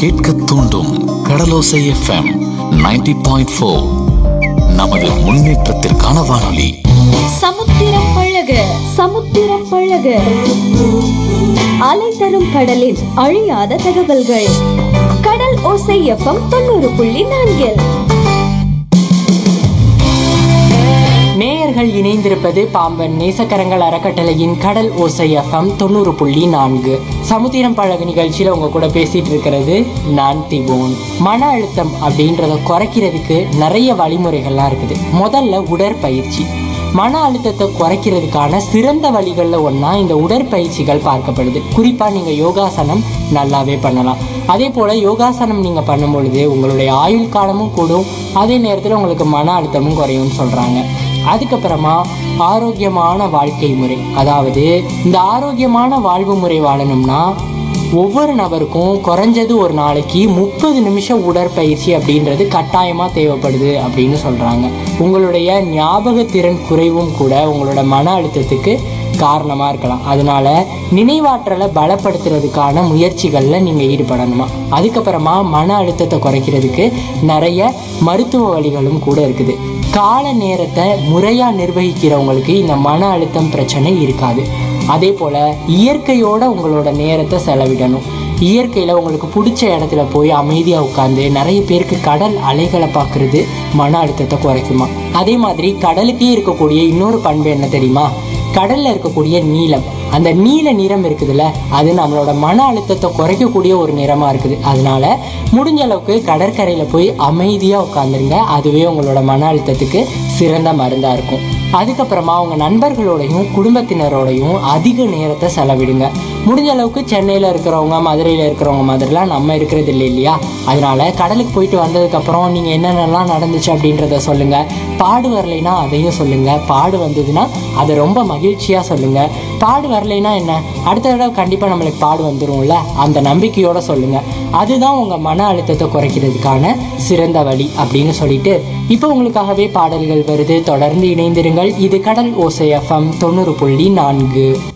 கேட்க தூண்டும் கடலோசை FM 90.4 point four நமது முன்னேற்றத்திற்கான வானொலி சமுத்திரம் பழக சமுத்திரம் பழக அலை தரும் கடலின் அழியாத தகவல்கள் கடல் ஓசை எஃப்எம் தொண்ணூறு புள்ளி நான்கில் நேயர்கள் இணைந்திருப்பது பாம்பன் நேசக்கரங்கள் அறக்கட்டளையின் கடல் ஓசை எஃப்எம் தொண்ணூறு புள்ளி நான்கு சமுத்திரம் பழகு நிகழ்ச்சியில உங்க கூட பேசிட்டு இருக்கிறது நான் திபோன் மன அழுத்தம் அப்படின்றத குறைக்கிறதுக்கு நிறைய வழிமுறைகள்லாம் இருக்குது முதல்ல உடற்பயிற்சி மன அழுத்தத்தை குறைக்கிறதுக்கான சிறந்த வழிகள்ல ஒண்ணா இந்த உடற்பயிற்சிகள் பார்க்கப்படுது குறிப்பா நீங்க யோகாசனம் நல்லாவே பண்ணலாம் அதே போல யோகாசனம் நீங்க பண்ணும் பொழுது உங்களுடைய ஆயுள் காலமும் கூடும் அதே நேரத்தில் உங்களுக்கு மன அழுத்தமும் குறையும்னு சொல்றாங்க அதுக்கப்புறமா ஆரோக்கியமான வாழ்க்கை முறை அதாவது இந்த ஆரோக்கியமான வாழ்வு முறை வாழணும்னா ஒவ்வொரு நபருக்கும் குறைஞ்சது ஒரு நாளைக்கு முப்பது நிமிஷம் உடற்பயிற்சி அப்படின்றது கட்டாயமாக தேவைப்படுது அப்படின்னு சொல்கிறாங்க உங்களுடைய ஞாபகத்திறன் குறைவும் கூட உங்களோட மன அழுத்தத்துக்கு காரணமாக இருக்கலாம் அதனால நினைவாற்றலை பலப்படுத்துறதுக்கான முயற்சிகளில் நீங்கள் ஈடுபடணுமா அதுக்கப்புறமா மன அழுத்தத்தை குறைக்கிறதுக்கு நிறைய மருத்துவ வழிகளும் கூட இருக்குது கால நேரத்தை முறையாக நிர்வகிக்கிறவங்களுக்கு இந்த மன அழுத்தம் பிரச்சனை இருக்காது அதே போல் இயற்கையோட உங்களோட நேரத்தை செலவிடணும் இயற்கையில் உங்களுக்கு பிடிச்ச இடத்துல போய் அமைதியாக உட்காந்து நிறைய பேருக்கு கடல் அலைகளை பார்க்குறது மன அழுத்தத்தை குறைக்குமா அதே மாதிரி கடலுக்கே இருக்கக்கூடிய இன்னொரு பண்பு என்ன தெரியுமா கடல்ல இருக்கக்கூடிய நீலம் அந்த நீல நிறம் இருக்குதுல்ல அது நம்மளோட மன அழுத்தத்தை குறைக்கக்கூடிய ஒரு நிறமா இருக்குது அதனால முடிஞ்ச அளவுக்கு கடற்கரையில போய் அமைதியா உட்காந்துருங்க அதுவே உங்களோட மன அழுத்தத்துக்கு சிறந்த மருந்தா இருக்கும் அதுக்கப்புறமா உங்க நண்பர்களோடையும் குடும்பத்தினரோடையும் அதிக நேரத்தை செலவிடுங்க முடிஞ்ச அளவுக்கு சென்னையில இருக்கிறவங்க மதுரையில இருக்கிறவங்க மாதிரிலாம் நம்ம இருக்கிறது இல்லை இல்லையா அதனால கடலுக்கு போயிட்டு வந்ததுக்கு அப்புறம் நீங்க என்னென்னலாம் நடந்துச்சு அப்படின்றத சொல்லுங்க பாடு வரலைன்னா அதையும் சொல்லுங்க பாடு வந்ததுன்னா அதை ரொம்ப மகிழ்ச்சியா சொல்லுங்க பாடு வரலைன்னா என்ன அடுத்த தடவை கண்டிப்பா நம்மளுக்கு பாடு வந்துரும்ல அந்த நம்பிக்கையோட சொல்லுங்க அதுதான் உங்க மன அழுத்தத்தை குறைக்கிறதுக்கான சிறந்த வழி அப்படின்னு சொல்லிட்டு இப்போ உங்களுக்காகவே பாடல்கள் வருது தொடர்ந்து இணைந்திருங்கள் இது கடல் ஓசை எஃப்எம் தொண்ணூறு புள்ளி நான்கு